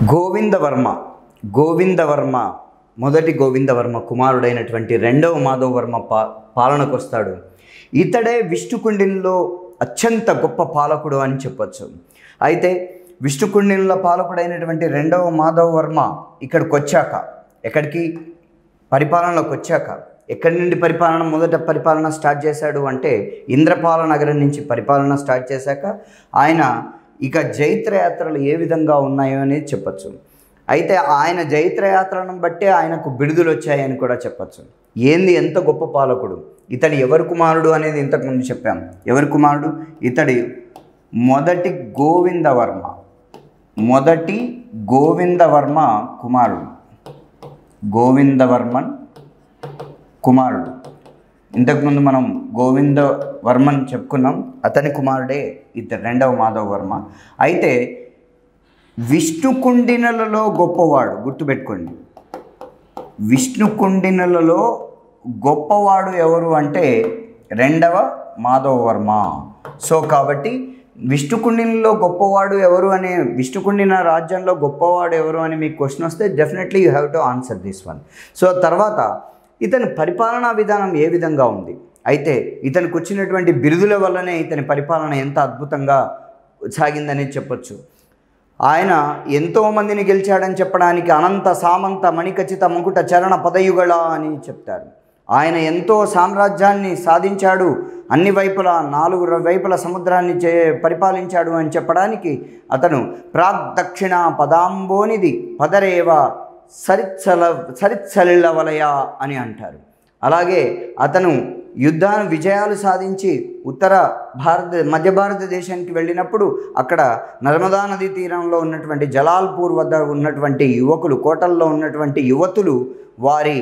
గోవిందవర్మ గోవిందవర్మ మొదటి గోవిందవర్మ కుమారుడైనటువంటి రెండవ మాధవవర్మ పా పాలనకు వస్తాడు ఇతడే విష్ణుకుండిలో అత్యంత గొప్ప పాలకుడు అని చెప్పొచ్చు అయితే విష్ణుకుండిలో పాలకుడైనటువంటి రెండవ మాధవవర్మ ఇక్కడికి వచ్చాక ఎక్కడికి పరిపాలనలోకి వచ్చాక ఎక్కడి నుండి పరిపాలన మొదట పరిపాలన స్టార్ట్ చేశాడు అంటే ఇంద్రపాల నగరం నుంచి పరిపాలన స్టార్ట్ చేశాక ఆయన ఇక జైత్రయాత్రలు ఏ విధంగా ఉన్నాయో అనేది చెప్పచ్చు అయితే ఆయన జైత్రయాత్రలను బట్టే ఆయనకు బిడుదలు వచ్చాయని కూడా చెప్పచ్చు ఏంది ఎంత గొప్ప పాలకుడు ఇతడు ఎవరి కుమారుడు అనేది ఇంతకుముందు చెప్పాం ఎవరి కుమారుడు ఇతడి మొదటి గోవిందవర్మ మొదటి గోవిందవర్మ కుమారుడు గోవిందవర్మన్ కుమారుడు ఇంతకుముందు మనం గోవింద వర్మన్ చెప్పుకున్నాం అతని కుమారుడే ఇతడు రెండవ మాధవ వర్మ అయితే విష్ణుకుండినలలో గొప్పవాడు గుర్తుపెట్టుకోండి విష్ణుకుండినలలో గొప్పవాడు ఎవరు అంటే రెండవ మాధవ వర్మ సో కాబట్టి విష్ణుకుండినలో గొప్పవాడు ఎవరు అనే విష్ణుకుండిన రాజ్యంలో గొప్పవాడు ఎవరు అని మీకు క్వశ్చన్ వస్తే definitely you have to answer this one so తర్వాత ఇతని పరిపాలనా విధానం ఏ విధంగా ఉంది అయితే ఇతనికి వచ్చినటువంటి బిరుదుల వల్లనే ఇతని పరిపాలన ఎంత అద్భుతంగా సాగిందని చెప్పొచ్చు ఆయన ఎంతో మందిని గెలిచాడని చెప్పడానికి అనంత సామంత మణికచిత ముకుట చరణ పదయుగళ అని చెప్తారు ఆయన ఎంతో సామ్రాజ్యాన్ని సాధించాడు అన్ని వైపుల నాలుగు వైపుల సముద్రాన్ని చే పరిపాలించాడు అని చెప్పడానికి అతను ప్రాగ్ దక్షిణ పదాంబోనిది పదరేవ సరిత్సల సరిత్సలిల వలయ అని అంటారు అలాగే అతను యుద్ధ విజయాలు సాధించి ఉత్తర భారత మధ్య భారతదేశానికి వెళ్ళినప్పుడు అక్కడ నర్మదా నదీ తీరంలో ఉన్నటువంటి జలాల్పూర్ వద్ద ఉన్నటువంటి యువకులు కోటల్లో ఉన్నటువంటి యువతులు వారి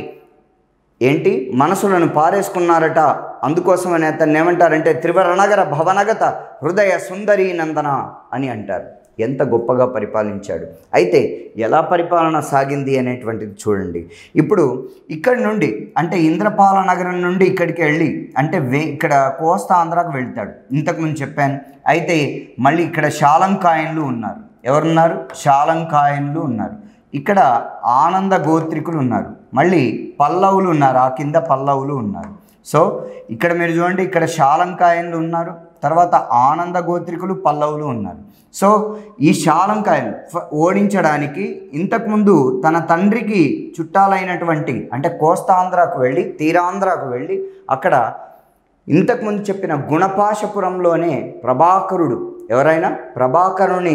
ఏంటి మనసులను పారేసుకున్నారట అందుకోసమని అతన్ని ఏమంటారంటే త్రివరణగర భవనగత హృదయ సుందరీ నందన అని అంటారు ఎంత గొప్పగా పరిపాలించాడు అయితే ఎలా పరిపాలన సాగింది అనేటువంటిది చూడండి ఇప్పుడు ఇక్కడి నుండి అంటే ఇంద్రపాల నగరం నుండి ఇక్కడికి వెళ్ళి అంటే వే ఇక్కడ కోస్తా ఆంధ్రాకు వెళ్తాడు ఇంతకుముందు చెప్పాను అయితే మళ్ళీ ఇక్కడ శాలంకాయన్లు ఉన్నారు ఎవరున్నారు శాలంకాయన్లు ఉన్నారు ఇక్కడ ఆనంద గోత్రికులు ఉన్నారు మళ్ళీ పల్లవులు ఉన్నారు ఆ కింద పల్లవులు ఉన్నారు సో ఇక్కడ మీరు చూడండి ఇక్కడ శాలంకాయన్లు ఉన్నారు తర్వాత ఆనంద గోత్రికులు పల్లవులు ఉన్నారు సో ఈ శాలంకాయలు ఫ- ఓడించడానికి ఇంతకుముందు తన తండ్రికి చుట్టాలైనటువంటి అంటే కోస్తాంధ్రకు వెళ్ళి తీరాంధ్రకు వెళ్ళి అక్కడ ఇంతకుముందు చెప్పిన గుణపాశపురంలోనే ప్రభాకరుడు ఎవరైనా ప్రభాకరుని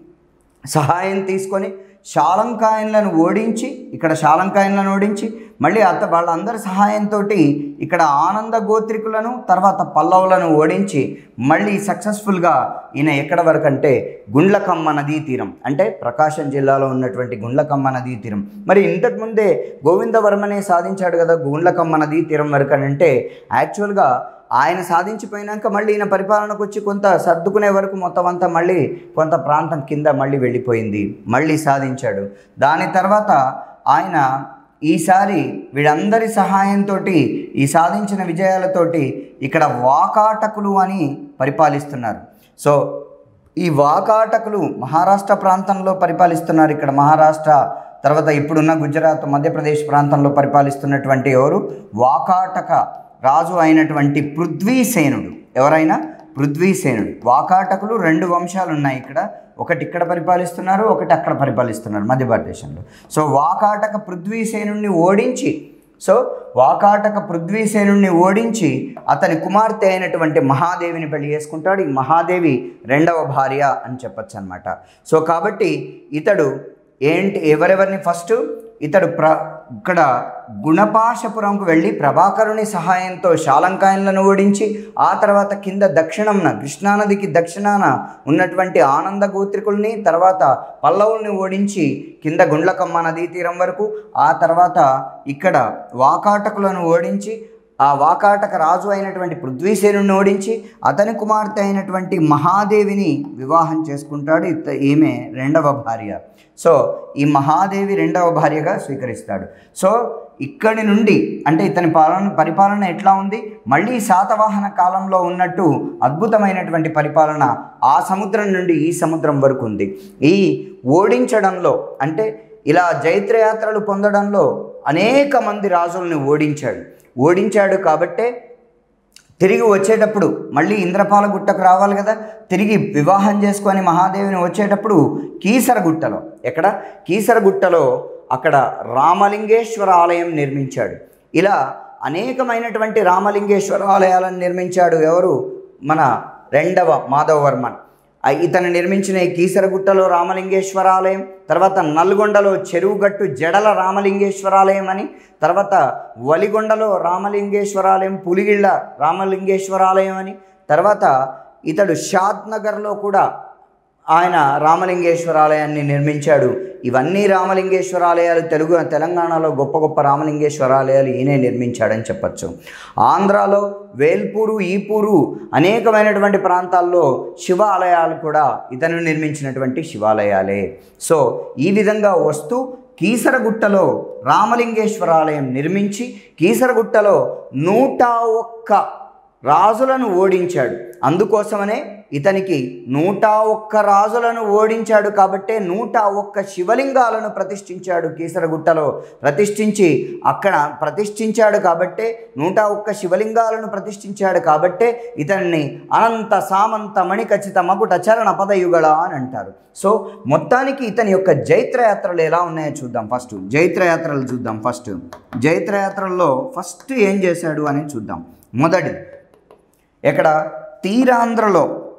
సహాయం తీసుకొని శాలంకాయన్లను ఓడించి ఇక్కడ శాలంకాయన్లను ఓడించి మళ్ళీ అత వాళ్ళందరి సహాయంతో ఇక్కడ ఆనంద గోత్రికులను తర్వాత పల్లవులను ఓడించి మళ్ళీ సక్సెస్ఫుల్గా ఈయన ఎక్కడ వరకు అంటే గుండ్లకమ్మ నదీ తీరం అంటే ప్రకాశం జిల్లాలో ఉన్నటువంటి గుండ్లకమ్మ నదీ తీరం మరి ఇంతకుముందే గోవిందవర్మనే సాధించాడు కదా గుండ్లకమ్మ నదీ తీరం వరకు అని అంటే యాక్చువల్గా ఆయన సాధించిపోయినాక మళ్ళీ ఈయన పరిపాలనకు వచ్చి కొంత సర్దుకునే వరకు మొత్తం అంతా మళ్ళీ కొంత ప్రాంతం కింద మళ్ళీ వెళ్ళిపోయింది మళ్ళీ సాధించాడు దాని తర్వాత ఆయన ఈసారి వీళ్ళందరి సహాయంతో ఈ సాధించిన విజయాలతోటి ఇక్కడ వాకాటకులు అని పరిపాలిస్తున్నారు సో ఈ వాకాటకులు మహారాష్ట్ర ప్రాంతంలో పరిపాలిస్తున్నారు ఇక్కడ మహారాష్ట్ర తర్వాత ఇప్పుడున్న గుజరాత్ మధ్యప్రదేశ్ ప్రాంతంలో పరిపాలిస్తున్నటువంటి ఎవరు వాకాటక రాజు అయినటువంటి పృథ్వీసేనుడు ఎవరైనా పృథ్వీసేనుడు వాకాటకులు రెండు వంశాలు ఉన్నాయి ఇక్కడ ఒకటి ఇక్కడ పరిపాలిస్తున్నారు ఒకటి అక్కడ పరిపాలిస్తున్నారు మధ్య భారతదేశంలో సో వాకాటక పృథ్వీసేనుడిని ఓడించి సో వాకాటక పృథ్వీసేనుడిని ఓడించి అతని కుమార్తె అయినటువంటి మహాదేవిని పెళ్లి చేసుకుంటాడు ఈ మహాదేవి రెండవ భార్య అని చెప్పచ్చు అనమాట సో కాబట్టి ఇతడు ఏంటి ఎవరెవరిని ఫస్ట్ ఇతడు ప్ర ఇక్కడ గుణపాశపురంకు వెళ్ళి ప్రభాకరుని సహాయంతో శాలంకాయన్లను ఓడించి ఆ తర్వాత కింద దక్షిణంన కృష్ణానదికి దక్షిణాన ఉన్నటువంటి ఆనంద గోత్రికుల్ని తర్వాత పల్లవుల్ని ఓడించి కింద గుండ్లకమ్మ నదీ తీరం వరకు ఆ తర్వాత ఇక్కడ వాకాటకులను ఓడించి ఆ వాకాటక రాజు అయినటువంటి పృథ్వీసేనుని ఓడించి అతని కుమార్తె అయినటువంటి మహాదేవిని వివాహం చేసుకుంటాడు ఇత ఈమె రెండవ భార్య సో ఈ మహాదేవి రెండవ భార్యగా స్వీకరిస్తాడు సో ఇక్కడి నుండి అంటే ఇతని పాలన పరిపాలన ఎట్లా ఉంది మళ్ళీ శాతవాహన కాలంలో ఉన్నట్టు అద్భుతమైనటువంటి పరిపాలన ఆ సముద్రం నుండి ఈ సముద్రం వరకు ఉంది ఈ ఓడించడంలో అంటే ఇలా జైత్రయాత్రలు పొందడంలో అనేక మంది రాజుల్ని ఓడించాడు ఓడించాడు కాబట్టే తిరిగి వచ్చేటప్పుడు మళ్ళీ ఇంద్రపాల గుట్టకు రావాలి కదా తిరిగి వివాహం చేసుకొని మహాదేవిని వచ్చేటప్పుడు కీసరగుట్టలో ఎక్కడ కీసరగుట్టలో అక్కడ రామలింగేశ్వర ఆలయం నిర్మించాడు ఇలా అనేకమైనటువంటి రామలింగేశ్వర ఆలయాలను నిర్మించాడు ఎవరు మన రెండవ మాధవవర్మన్ ఆ ఇతను నిర్మించిన ఈ కీసరగుట్టలో రామలింగేశ్వర ఆలయం తర్వాత నల్గొండలో చెరువుగట్టు జడల రామలింగేశ్వరాలయం అని తర్వాత వలిగొండలో రామలింగేశ్వరాలయం పులిగిళ్ళ రామలింగేశ్వరాలయం అని తర్వాత ఇతడు షాద్ నగర్లో కూడా ఆయన రామలింగేశ్వరాలయాన్ని నిర్మించాడు ఇవన్నీ రామలింగేశ్వరాలయాలు తెలుగు తెలంగాణలో గొప్ప గొప్ప రామలింగేశ్వరాలయాలు ఈయనే నిర్మించాడని చెప్పచ్చు ఆంధ్రాలో వేల్పూరు ఈపూరు అనేకమైనటువంటి ప్రాంతాల్లో శివ ఆలయాలు కూడా ఇతను నిర్మించినటువంటి శివాలయాలే సో ఈ విధంగా వస్తూ కీసరగుట్టలో రామలింగేశ్వరాలయం నిర్మించి కీసరగుట్టలో నూట ఒక్క రాజులను ఓడించాడు అందుకోసమనే ఇతనికి నూట ఒక్క రాజులను ఓడించాడు కాబట్టే నూట ఒక్క శివలింగాలను ప్రతిష్ఠించాడు కీసరగుట్టలో ప్రతిష్ఠించి అక్కడ ప్రతిష్ఠించాడు కాబట్టే నూట ఒక్క శివలింగాలను ప్రతిష్ఠించాడు కాబట్టే ఇతన్ని అనంత సామంత మణిఖచ్చిత మకుట చరణ పదయుగళ అని అంటారు సో మొత్తానికి ఇతని యొక్క జైత్రయాత్రలు ఎలా ఉన్నాయో చూద్దాం ఫస్ట్ జైత్రయాత్రలు చూద్దాం ఫస్ట్ జైత్రయాత్రల్లో ఫస్ట్ ఏం చేశాడు అని చూద్దాం మొదటిది ఎక్కడ తీరాంధ్రలో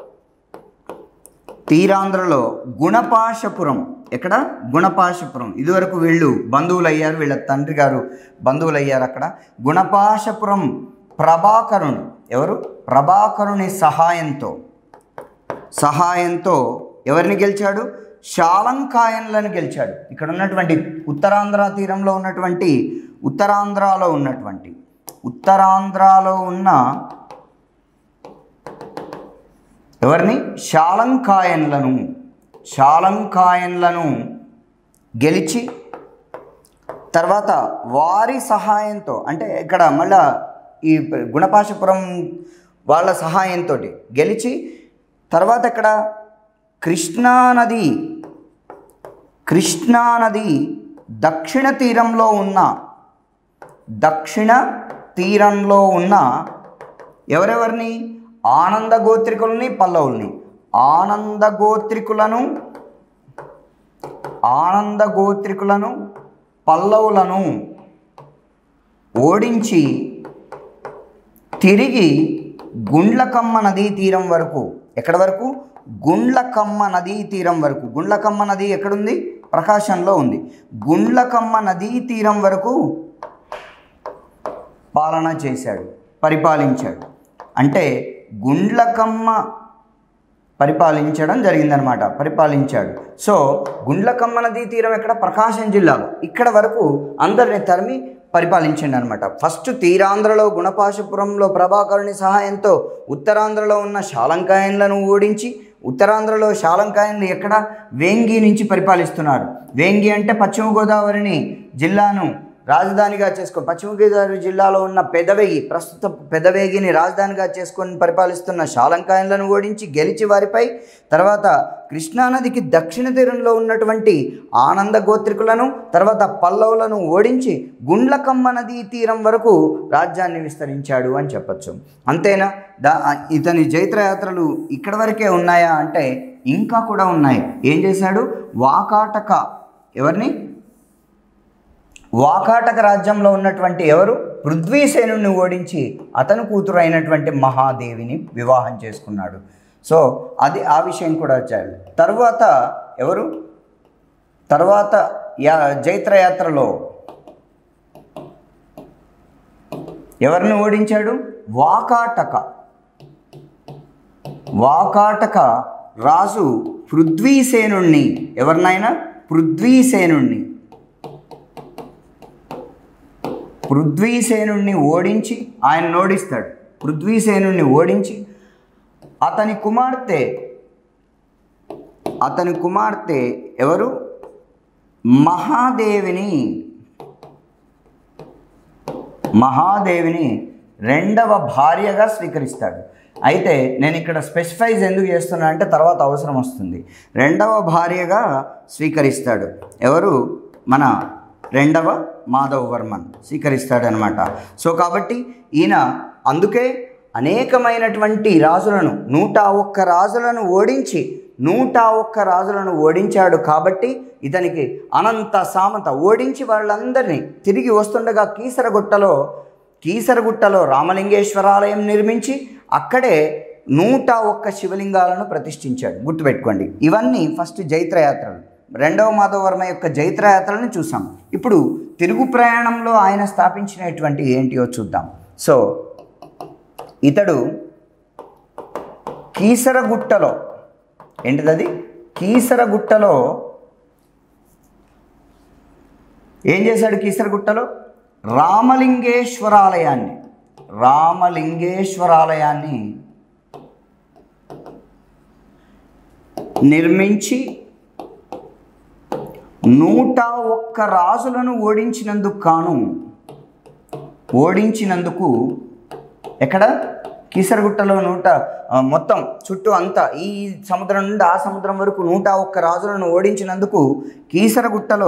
తీరాంధ్రలో గుణపాశపురం ఎక్కడ గుణపాశపురం ఇదివరకు వీళ్ళు బంధువులు అయ్యారు వీళ్ళ తండ్రి గారు బంధువులు అయ్యారు అక్కడ గుణపాశపురం ప్రభాకరుని ఎవరు ప్రభాకరుని సహాయంతో సహాయంతో ఎవరిని గెలిచాడు శాలంకాయన్లను గెలిచాడు ఇక్కడ ఉన్నటువంటి ఉత్తరాంధ్ర తీరంలో ఉన్నటువంటి ఉత్తరాంధ్రలో ఉన్నటువంటి ఉత్తరాంధ్రలో ఉన్న ఎవరిని శాలంకాయన్లను శాలంకాయన్లను గెలిచి తర్వాత వారి సహాయంతో అంటే ఇక్కడ మళ్ళా ఈ గుణపాశపురం వాళ్ళ సహాయంతో గెలిచి తర్వాత ఇక్కడ కృష్ణానది కృష్ణానది దక్షిణ తీరంలో ఉన్న దక్షిణ తీరంలో ఉన్న ఎవరెవరిని ఆనంద గోత్రికులని పల్లవుల్ని ఆనంద గోత్రికులను ఆనంద గోత్రికులను పల్లవులను ఓడించి తిరిగి గుండ్లకమ్మ నదీ తీరం వరకు ఎక్కడ వరకు గుండ్లకమ్మ నదీ తీరం వరకు గుండ్లకమ్మ నది ఎక్కడుంది ప్రకాశంలో ఉంది గుండ్లకమ్మ నదీ తీరం వరకు పాలన చేశాడు పరిపాలించాడు అంటే గుండ్లకమ్మ పరిపాలించడం జరిగిందనమాట పరిపాలించాడు సో గుండ్లకమ్మ నదీ తీరం ఎక్కడ ప్రకాశం జిల్లాలో ఇక్కడ వరకు అందరిని తరిమి పరిపాలించండి అనమాట ఫస్ట్ తీరాంధ్రలో గుణపాశపురంలో ప్రభాకరుని సహాయంతో ఉత్తరాంధ్రలో ఉన్న శాలంకాయన్లను ఓడించి ఉత్తరాంధ్రలో శాలంకాయన్లు ఎక్కడ వేంగి నుంచి పరిపాలిస్తున్నారు వేంగి అంటే పశ్చిమ గోదావరిని జిల్లాను రాజధానిగా చేసుకొని పశ్చిమ గోదావరి జిల్లాలో ఉన్న పెదవేగి ప్రస్తుత పెదవేగిని రాజధానిగా చేసుకొని పరిపాలిస్తున్న శాలంకాయన్లను ఓడించి గెలిచి వారిపై తర్వాత కృష్ణానదికి దక్షిణ తీరంలో ఉన్నటువంటి ఆనంద గోత్రికులను తర్వాత పల్లవులను ఓడించి గుండ్లకమ్మ నదీ తీరం వరకు రాజ్యాన్ని విస్తరించాడు అని చెప్పచ్చు అంతేనా దా ఇతని జైత్రయాత్రలు ఇక్కడ వరకే ఉన్నాయా అంటే ఇంకా కూడా ఉన్నాయి ఏం చేశాడు వాకాటక ఎవరిని వాకాటక రాజ్యంలో ఉన్నటువంటి ఎవరు పృథ్వీసేనుని ఓడించి అతను కూతురు అయినటువంటి మహాదేవిని వివాహం చేసుకున్నాడు సో అది ఆ విషయం కూడా చేయాలి తర్వాత ఎవరు తర్వాత యా జైత్రయాత్రలో ఎవరిని ఓడించాడు వాకాటక వాకాటక రాజు పృథ్వీసేనుణ్ణి ఎవరినైనా పృథ్వీసేనుణ్ణి పృథ్వీసేనుణ్ణి ఓడించి ఆయన ఓడిస్తాడు పృథ్వీసేనుణ్ణి ఓడించి అతని కుమార్తె అతని కుమార్తె ఎవరు మహాదేవిని మహాదేవిని రెండవ భార్యగా స్వీకరిస్తాడు అయితే నేను ఇక్కడ స్పెసిఫైజ్ ఎందుకు చేస్తున్నా అంటే తర్వాత అవసరం వస్తుంది రెండవ భార్యగా స్వీకరిస్తాడు ఎవరు మన రెండవ మాధవ్ వర్మన్ స్వీకరిస్తాడనమాట సో కాబట్టి ఈయన అందుకే అనేకమైనటువంటి రాజులను నూట ఒక్క రాజులను ఓడించి నూట ఒక్క రాజులను ఓడించాడు కాబట్టి ఇతనికి అనంత సామంత ఓడించి వాళ్ళందరినీ తిరిగి వస్తుండగా కీసరగుట్టలో కీసరగుట్టలో రామలింగేశ్వరాలయం నిర్మించి అక్కడే నూట ఒక్క శివలింగాలను ప్రతిష్ఠించాడు గుర్తుపెట్టుకోండి ఇవన్నీ ఫస్ట్ జైత్రయాత్రలు రెండవ మాధవవర్మ యొక్క జైత్రయాత్రలను చూసాం ఇప్పుడు తిరుగు ప్రయాణంలో ఆయన స్థాపించినటువంటి ఏంటియో చూద్దాం సో ఇతడు కీసరగుట్టలో ఏంటిదది కీసరగుట్టలో ఏం చేశాడు కీసరగుట్టలో రామలింగేశ్వరాలయాన్ని రామలింగేశ్వరాలయాన్ని నిర్మించి నూట ఒక్క రాజులను ఓడించినందుకు కాను ఓడించినందుకు ఎక్కడ కీసరగుట్టలో నూట ఆ, మొత్తం చుట్టూ అంతా ఈ సముద్రం నుండి ఆ సముద్రం వరకు నూట ఒక్క రాజులను ఓడించినందుకు కీసరగుట్టలో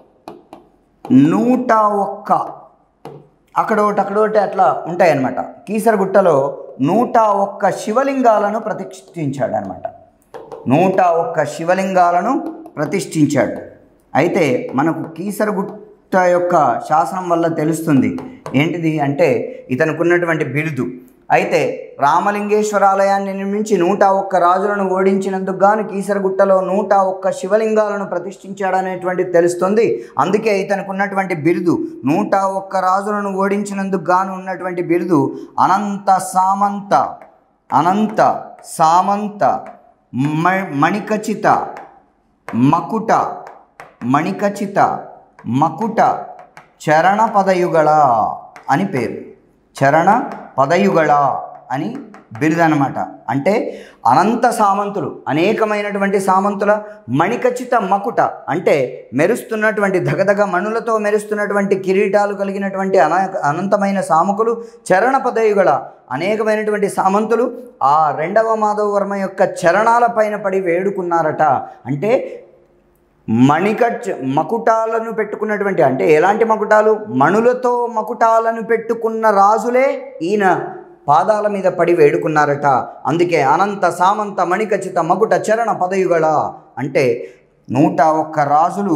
నూట ఒక్క అక్కడోటి అక్కడోటి అట్లా ఉంటాయన్నమాట కీసరగుట్టలో నూట ఒక్క శివలింగాలను ప్రతిష్ఠించాడు అనమాట నూట ఒక్క శివలింగాలను ప్రతిష్ఠించాడు అయితే మనకు కీసరగుట్ట యొక్క శాసనం వల్ల తెలుస్తుంది ఏంటిది అంటే ఇతనుకున్నటువంటి బిరుదు అయితే రామలింగేశ్వరాలయాన్ని నిర్మించి నూట ఒక్క రాజులను ఓడించినందుకు గాను కీసరగుట్టలో నూట ఒక్క శివలింగాలను ప్రతిష్ఠించాడనేటువంటిది తెలుస్తుంది అందుకే ఇతనికి ఉన్నటువంటి బిరుదు నూట ఒక్క రాజులను ఓడించినందుకు గాను ఉన్నటువంటి బిరుదు అనంత సామంత అనంత సామంత మ- మణికచిత మకుట మణికచిత మకుట చరణ పదయుగళ అని పేరు చరణ పదయుగళ అని బిరుదనమాట అంటే అనంత సామంతులు అనేకమైనటువంటి సామంతుల మణికచిత మకుట అంటే మెరుస్తున్నటువంటి దగదగ మణులతో మెరుస్తున్నటువంటి కిరీటాలు కలిగినటువంటి అన అనంతమైన సామకులు చరణ పదయుగళ అనేకమైనటువంటి సామంతులు ఆ రెండవ మాధవ వర్మ యొక్క చరణాల పైన పడి వేడుకున్నారట అంటే మణికట్ మకుటాలను పెట్టుకున్నటువంటి అంటే ఎలాంటి మకుటాలు మణులతో మకుటాలను పెట్టుకున్న రాజులే ఈయన పాదాల మీద పడి వేడుకున్నారట అందుకే అనంత సామంత మణికచిత మకుట చరణ పదయుగళ అంటే నూట ఒక్క రాజులు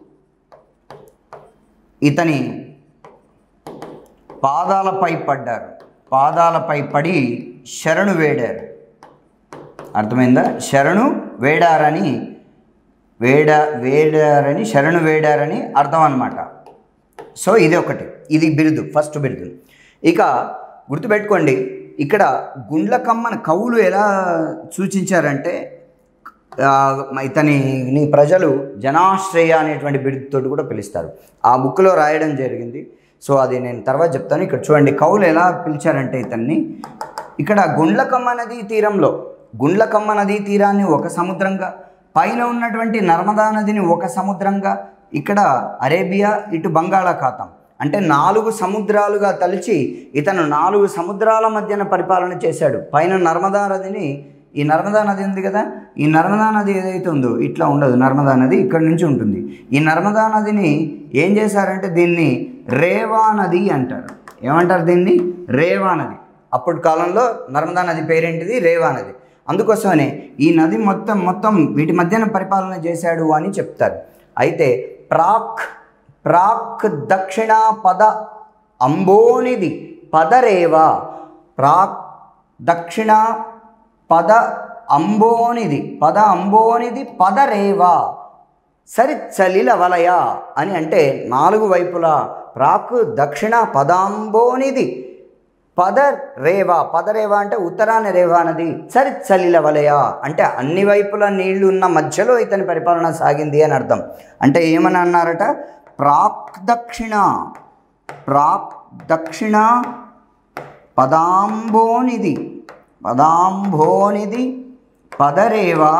ఇతని పాదాలపై పడ్డారు పాదాలపై పడి శరణు వేడారు అర్థమైందా శరణు వేడారని వేడ వేడారని శరణు వేడారని అర్థం అన్నమాట సో ఇది ఒకటి ఇది బిరుదు ఫస్ట్ బిరుదు ఇక గుర్తుపెట్టుకోండి ఇక్కడ గుండ్లకమ్మన కవులు ఎలా సూచించారంటే ఆ, ఇతని ప్రజలు జనాశ్రయ అనేటువంటి బిరుదుతోటి కూడా పిలుస్తారు ఆ బుక్లో రాయడం జరిగింది సో అది నేను తర్వాత చెప్తాను ఇక్కడ చూడండి కవులు ఎలా పిలిచారంటే ఇతన్ని ఇక్కడ గుండ్లకమ్మ నదీ తీరంలో గుండ్లకమ్మ నదీ తీరాన్ని ఒక సముద్రంగా పైన ఉన్నటువంటి నర్మదా నదిని ఒక సముద్రంగా ఇక్కడ అరేబియా ఇటు బంగాళాఖాతం అంటే నాలుగు సముద్రాలుగా తలిచి ఇతను నాలుగు సముద్రాల మధ్యన పరిపాలన చేశాడు పైన నర్మదా నదిని ఈ నర్మదా నది ఉంది కదా ఈ నర్మదా నది ఏదైతే ఉందో ఇట్లా ఉండదు నర్మదా నది ఇక్కడ నుంచి ఉంటుంది ఈ నర్మదా నదిని ఏం చేశారంటే దీన్ని రేవా నది అంటారు ఏమంటారు దీన్ని రేవా నది అప్పటి కాలంలో నర్మదా నది పేరేంటిది రేవా నది అందుకోసమనే ఈ నది మొత్తం మొత్తం వీటి మధ్యన పరిపాలన చేశాడు అని చెప్తారు అయితే ప్రాక్ ప్రాక్ దక్షిణ పద అంబోనిది పదరేవా ప్రాక్ దక్షిణ పద అంబోనిది పద అంబోనిది పదరేవా సరిచలిల వలయ అని అంటే నాలుగు వైపులా ప్రాకు దక్షిణ పదాంబోనిది పద రేవా పదరేవా అంటే ఉత్తరాన రేవా నది సరిచలిల వలయ అంటే అన్ని వైపుల నీళ్లు ఉన్న మధ్యలో ఇతని పరిపాలన సాగింది అని అర్థం అంటే ఏమని అన్నారట ప్రాక్ దక్షిణ ప్రాక్ దక్షిణ పదాంబోనిది పదాంబోనిది పదరేవా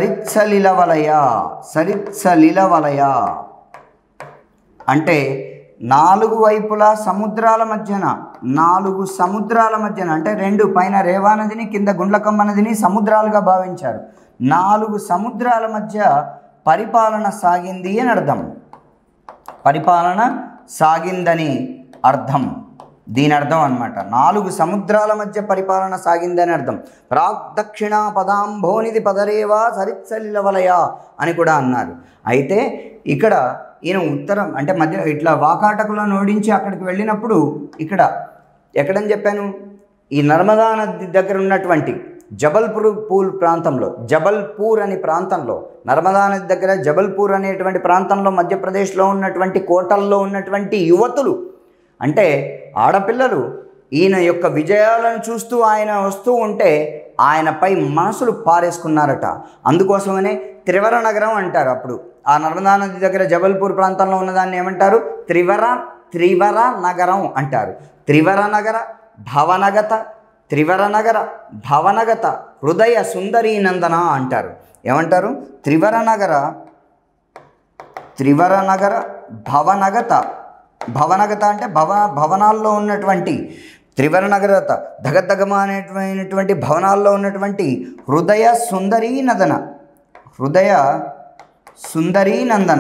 సరిత్సలిల వలయ సరిత్సలిల వలయ అంటే నాలుగు వైపులా సముద్రాల మధ్యన నాలుగు సముద్రాల మధ్యన అంటే రెండు పైన రేవా నదిని కింద గుండ్లకమ్మ నదిని సముద్రాలుగా భావించారు నాలుగు సముద్రాల మధ్య పరిపాలన సాగింది అని అర్థం పరిపాలన సాగిందని అర్థం దీని అర్థం అన్నమాట నాలుగు సముద్రాల మధ్య పరిపాలన సాగిందని అర్థం ప్రాక్ దక్షిణ పదాంభోనిది పదరేవా సరిత్సలిల వలయ అని కూడా అన్నారు అయితే ఇక్కడ ఈయన ఉత్తరం అంటే మధ్య ఇట్లా వాకాటకులను ఓడించి అక్కడికి వెళ్ళినప్పుడు ఇక్కడ ఎక్కడని చెప్పాను ఈ నర్మదా నది దగ్గర ఉన్నటువంటి జబల్పూర్ పూల్ ప్రాంతంలో జబల్పూర్ అనే ప్రాంతంలో నర్మదా నది దగ్గర జబల్పూర్ అనేటువంటి ప్రాంతంలో మధ్యప్రదేశ్లో ఉన్నటువంటి కోటల్లో ఉన్నటువంటి యువతులు అంటే ఆడపిల్లలు ఈయన యొక్క విజయాలను చూస్తూ ఆయన వస్తూ ఉంటే ఆయనపై మనసులు పారేసుకున్నారట అందుకోసమనే త్రివర నగరం అంటారు అప్పుడు ఆ నర్మదా నది దగ్గర జబల్పూర్ ప్రాంతంలో ఉన్నదాన్ని ఏమంటారు త్రివర త్రివర నగరం అంటారు త్రివర నగర భవనగత త్రివర నగర భవనగత హృదయ సుందరీ నందన అంటారు ఏమంటారు త్రివర నగర త్రివర నగర భవనగత భవనగత అంటే భవ భవనాల్లో ఉన్నటువంటి త్రివర నగరత దగదగమ అనేటువంటి భవనాల్లో ఉన్నటువంటి హృదయ సుందరీ నదన హృదయ సుందరీ నందన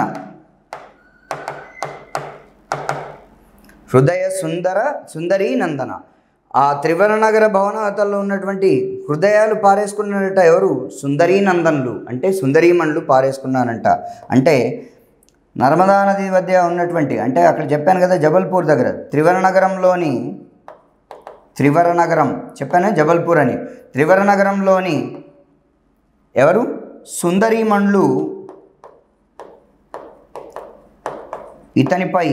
హృదయ సుందర సుందరీ నందన ఆ త్రివర నగర భవనగతల్లో ఉన్నటువంటి హృదయాలు పారేసుకున్నారట ఎవరు సుందరీ నందనులు అంటే సుందరీమణులు పారేసుకున్నారంట అంటే నర్మదా నది మధ్య ఉన్నటువంటి అంటే అక్కడ చెప్పాను కదా జబల్పూర్ దగ్గర త్రివర నగరంలోని త్రివర నగరం చెప్పాను జబల్పూర్ అని త్రివర నగరంలోని ఎవరు సుందరీమణులు ఇతనిపై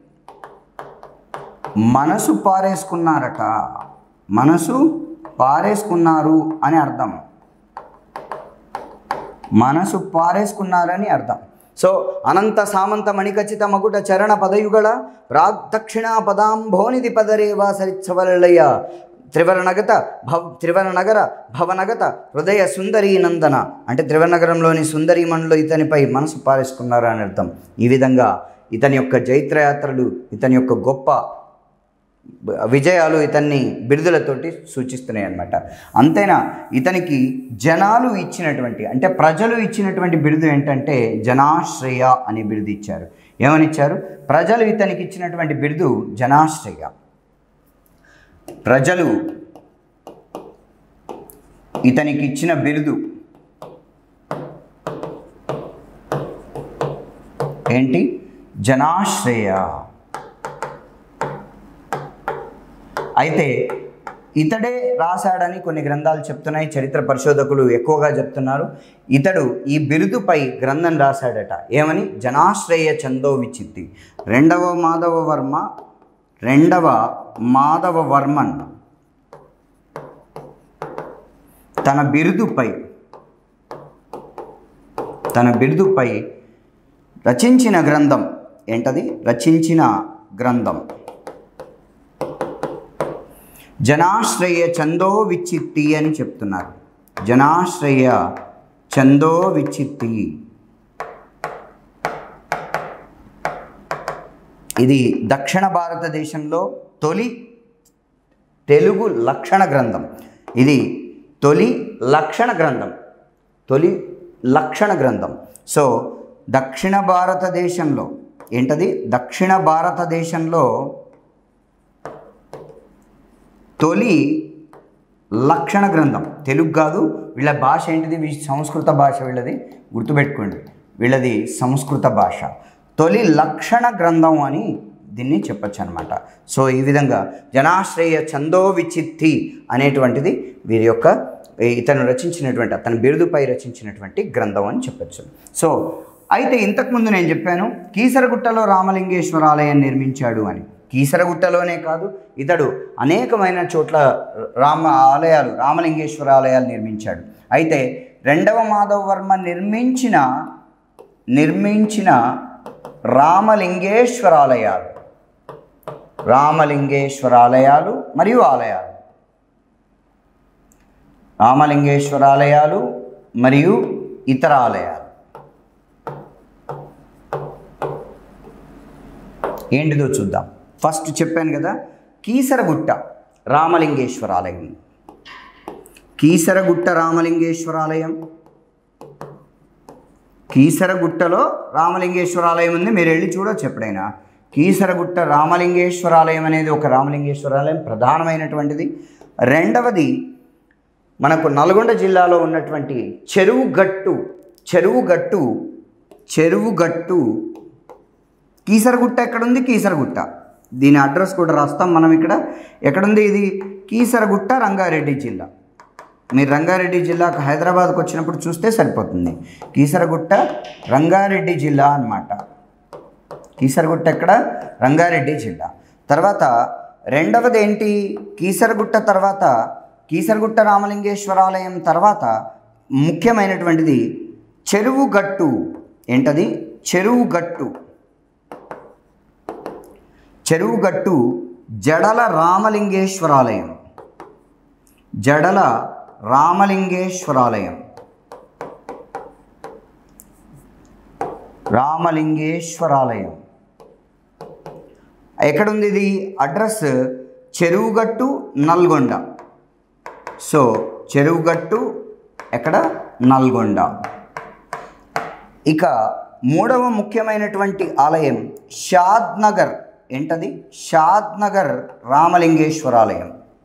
మనసు పారేసుకున్నారట మనసు పారేసుకున్నారు అని అర్థం మనసు పారేసుకున్నారని అర్థం సో అనంత సామంత మణికచిత మకుట చరణ పదయుగళ ప్రాగ్దక్షిణ పదాంభోనిది పదరేవా సరిత్సవలయ త్రివర నగత భవ్ త్రివర నగర భవనగత హృదయ సుందరీ నందన అంటే త్రివర నగరంలోని సుందరీమణులు ఇతనిపై మనసు పారేసుకున్నారు అని అర్థం ఈ విధంగా ఇతని యొక్క జైత్రయాత్రలు ఇతని యొక్క గొప్ప విజయాలు ఇతన్ని బిరుదులతోటి సూచిస్తున్నాయి అన్నమాట అంతేనా ఇతనికి జనాలు ఇచ్చినటువంటి అంటే ప్రజలు ఇచ్చినటువంటి బిరుదు ఏంటంటే జనాశ్రయ అనే బిరుదు ఇచ్చారు ఏమని ఇచ్చారు ప్రజలు ఇతనికి ఇచ్చినటువంటి బిరుదు జనాశ్రయ ప్రజలు ఇతనికి ఇచ్చిన బిరుదు ఏంటి జనాశ్రయ అయితే ఇతడే రాశాడని కొన్ని గ్రంథాలు చెప్తున్నాయి చరిత్ర పరిశోధకులు ఎక్కువగా చెప్తున్నారు ఇతడు ఈ బిరుదుపై గ్రంథం రాశాడట ఏమని జనాశ్రయ చందో విచిత్తి రెండవ మాధవ వర్మ రెండవ మాధవ వర్మన్ తన బిరుదుపై తన బిరుదుపై రచించిన గ్రంథం ఏంటది రచించిన గ్రంథం జనాశ్రయ చందో విచ్చిత్తి అని చెప్తున్నారు జనాశ్రయ చందో విచ్చిత్తి ఇది దక్షిణ భారతదేశంలో తొలి తెలుగు లక్షణ గ్రంథం ఇది తొలి లక్షణ గ్రంథం తొలి లక్షణ గ్రంథం సో దక్షిణ భారతదేశంలో ఏంటది దక్షిణ భారతదేశంలో తొలి లక్షణ గ్రంథం తెలుగు కాదు వీళ్ళ భాష ఏంటిది వీ సంస్కృత భాష వీళ్ళది గుర్తుపెట్టుకోండి వీళ్ళది సంస్కృత భాష తొలి లక్షణ గ్రంథం అని దీన్ని చెప్పచ్చు అనమాట సో ఈ విధంగా జనాశ్రయ చందో విచిత్తి అనేటువంటిది వీరి యొక్క ఇతను రచించినటువంటి అతని బిరుదుపై రచించినటువంటి గ్రంథం అని చెప్పచ్చు సో అయితే ఇంతకుముందు నేను చెప్పాను కీసరగుట్టలో రామలింగేశ్వర ఆలయం నిర్మించాడు అని కీసరగుట్టలోనే కాదు ఇతడు అనేకమైన చోట్ల రామ ఆలయాలు రామలింగేశ్వర ఆలయాలు నిర్మించాడు అయితే రెండవ మాధవ వర్మ నిర్మించిన నిర్మించిన రామలింగేశ్వర ఆలయాలు రామలింగేశ్వర ఆలయాలు మరియు ఆలయాలు రామలింగేశ్వర ఆలయాలు మరియు ఇతర ఆలయాలు ఏంటిదో చూద్దాం ఫస్ట్ చెప్పాను కదా కీసరగుట్ట రామలింగేశ్వర ఆలయం కీసరగుట్ట రామలింగేశ్వర ఆలయం కీసరగుట్టలో రామలింగేశ్వర ఆలయం ఉంది మీరు వెళ్ళి చూడొచ్చు ఎప్పుడైనా కీసరగుట్ట రామలింగేశ్వర ఆలయం అనేది ఒక రామలింగేశ్వర ఆలయం ప్రధానమైనటువంటిది రెండవది మనకు నల్గొండ జిల్లాలో ఉన్నటువంటి చెరువుగట్టు చెరువుగట్టు చెరువుగట్టు కీసరగుట్ట ఎక్కడుంది కీసరగుట్ట దీని అడ్రస్ కూడా రాస్తాం మనం ఇక్కడ ఎక్కడుంది ఇది కీసరగుట్ట రంగారెడ్డి జిల్లా మీరు రంగారెడ్డి జిల్లాకు హైదరాబాద్కు వచ్చినప్పుడు చూస్తే సరిపోతుంది కీసరగుట్ట రంగారెడ్డి జిల్లా అన్నమాట కీసరగుట్ట ఎక్కడ రంగారెడ్డి జిల్లా తర్వాత రెండవది ఏంటి కీసరగుట్ట తర్వాత కీసరగుట్ట రామలింగేశ్వరాలయం తర్వాత ముఖ్యమైనటువంటిది చెరువుగట్టు ఏంటది చెరువుగట్టు చెరువుగట్టు జడల రామలింగేశ్వరాలయం జడల రామలింగేశ్వరాలయం రామలింగేశ్వరాలయం ఎక్కడుంది ఇది అడ్రస్ చెరువుగట్టు నల్గొండ సో చెరువుగట్టు ఎక్కడ నల్గొండ ఇక మూడవ ముఖ్యమైనటువంటి ఆలయం షాద్ నగర్ ఏంటది షాద్ నగర్ రామలింగేశ్వరాలయం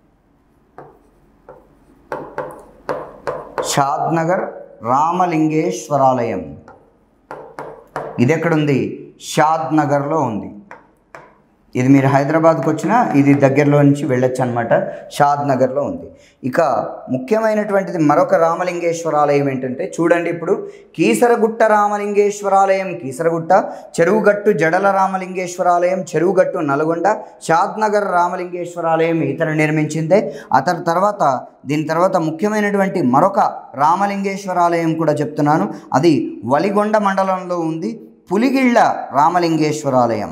షాద్ నగర్ రామలింగేశ్వరాలయం ఇది ఎక్కడుంది షాద్ నగర్లో ఉంది ఇది మీరు హైదరాబాద్కి వచ్చినా ఇది దగ్గరలో నుంచి వెళ్ళొచ్చు అనమాట షాద్ నగర్లో ఉంది ఇక ముఖ్యమైనటువంటిది మరొక రామలింగేశ్వరాలయం ఏంటంటే చూడండి ఇప్పుడు కీసరగుట్ట రామలింగేశ్వరాలయం కీసరగుట్ట చెరువుగట్టు జడల రామలింగేశ్వరాలయం చెరువుగట్టు నల్గొండ షాద్ నగర్ రామలింగేశ్వరాలయం ఇతను నిర్మించిందే అతని తర్వాత దీని తర్వాత ముఖ్యమైనటువంటి మరొక రామలింగేశ్వరాలయం కూడా చెప్తున్నాను అది వలిగొండ మండలంలో ఉంది పులిగిళ్ళ రామలింగేశ్వరాలయం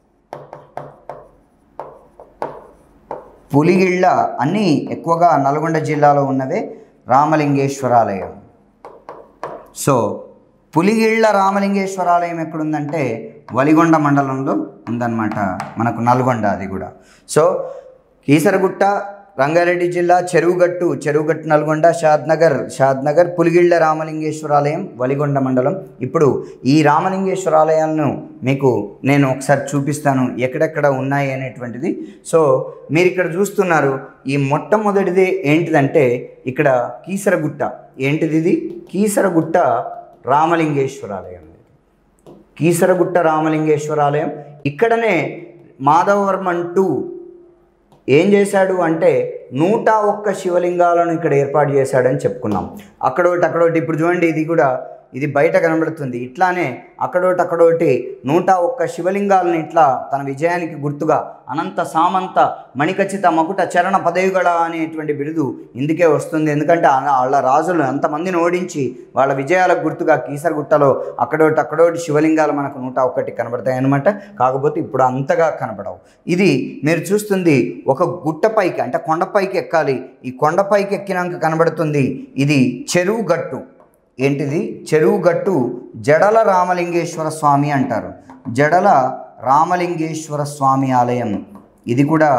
పులిగిళ్ళ అన్నీ ఎక్కువగా నల్గొండ జిల్లాలో ఉన్నవే రామలింగేశ్వరాలయం సో పులిగిళ్ళ రామలింగేశ్వరాలయం ఎక్కడుందంటే వలిగొండ మండలంలో ఉందన్నమాట మనకు నల్గొండ అది కూడా సో కీసరగుట్ట రంగారెడ్డి జిల్లా చెరువుగట్టు చెరువుగట్టు నల్గొండ షాద్నగర్ షాద్నగర్ పులిగిళ్ళ రామలింగేశ్వరాలయం వలిగొండ మండలం ఇప్పుడు ఈ రామలింగేశ్వరాలయాలను మీకు నేను ఒకసారి చూపిస్తాను ఎక్కడెక్కడ ఉన్నాయి అనేటువంటిది సో మీరు ఇక్కడ చూస్తున్నారు ఈ మొట్టమొదటిది ఏంటిదంటే ఇక్కడ కీసరగుట్ట ఏంటిది ఇది కీసరగుట్ట రామలింగేశ్వరాలయం కీసరగుట్ట రామలింగేశ్వరాలయం ఇక్కడనే మాధవవర్మన్ టూ ఏం చేశాడు అంటే నూట ఒక్క శివలింగాలను ఇక్కడ ఏర్పాటు చేశాడని చెప్పుకున్నాం అక్కడోటి అక్కడోటి ఇప్పుడు చూడండి ఇది కూడా ఇది బయట కనబడుతుంది ఇట్లానే అక్కడోటి అక్కడోటి నూట ఒక్క శివలింగాలను ఇట్లా తన విజయానికి గుర్తుగా అనంత సామంత మణికచిత మకుట చరణ పదయుగళ అనేటువంటి బిరుదు ఇందుకే వస్తుంది ఎందుకంటే ఆ- వాళ్ళ రాజులు అంతమందిని ఓడించి వాళ్ళ విజయాలకు గుర్తుగా కీసరగుట్టలో అక్కడోటి అక్కడోటి శివలింగాలు మనకు నూట ఒక్కటి కనబడతాయి అన్నమాట కాకపోతే ఇప్పుడు అంతగా కనబడవు ఇది మీరు చూస్తుంది ఒక గుట్టపైకి అంటే కొండపైకి ఎక్కాలి ఈ కొండపైకి ఎక్కినాక కనబడుతుంది ఇది చెరువు గట్టు ఏంటిది చెరువు గట్టు జడల రామలింగేశ్వర స్వామి అంటారు జడల రామలింగేశ్వర స్వామి ఆలయం ఇది కూడా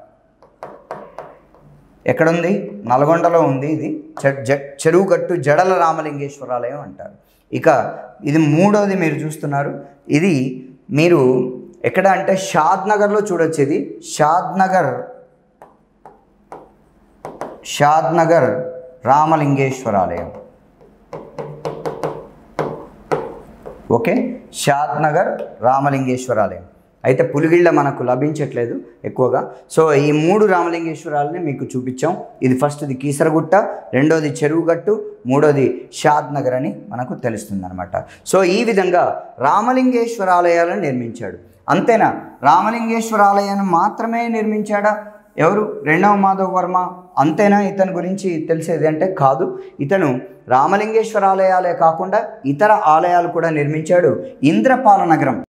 ఎక్కడుంది నల్గొండలో ఉంది ఇది చె- జ- చెరువుగట్టు జడల రామలింగేశ్వరాలయం అంటారు ఇక ఇది మూడవది మీరు చూస్తున్నారు ఇది మీరు ఎక్కడ అంటే షాద్ నగర్లో చూడొచ్చు ఇది షాద్ నగర్ షాద్ నగర్ రామలింగేశ్వరాలయం ఓకే షాద్ నగర్ రామలింగేశ్వరాలయం అయితే పులిగిళ్ళ మనకు లభించట్లేదు ఎక్కువగా సో ఈ మూడు రామలింగేశ్వరాలని మీకు చూపించాం ఇది ఫస్ట్ది కీసరగుట్ట రెండోది చెరువుగట్టు మూడోది షాద్ నగర్ అని మనకు తెలుస్తుంది అనమాట సో ఈ విధంగా రామలింగేశ్వర ఆలయాలను నిర్మించాడు అంతేనా రామలింగేశ్వర ఆలయాన్ని మాత్రమే నిర్మించాడా ఎవరు రెండవ మాధవ్ వర్మ అంతేనా ఇతని గురించి తెలిసేది అంటే కాదు ఇతను రామలింగేశ్వర ఆలయాలే కాకుండా ఇతర ఆలయాలు కూడా నిర్మించాడు ఇంద్రపాల నగరం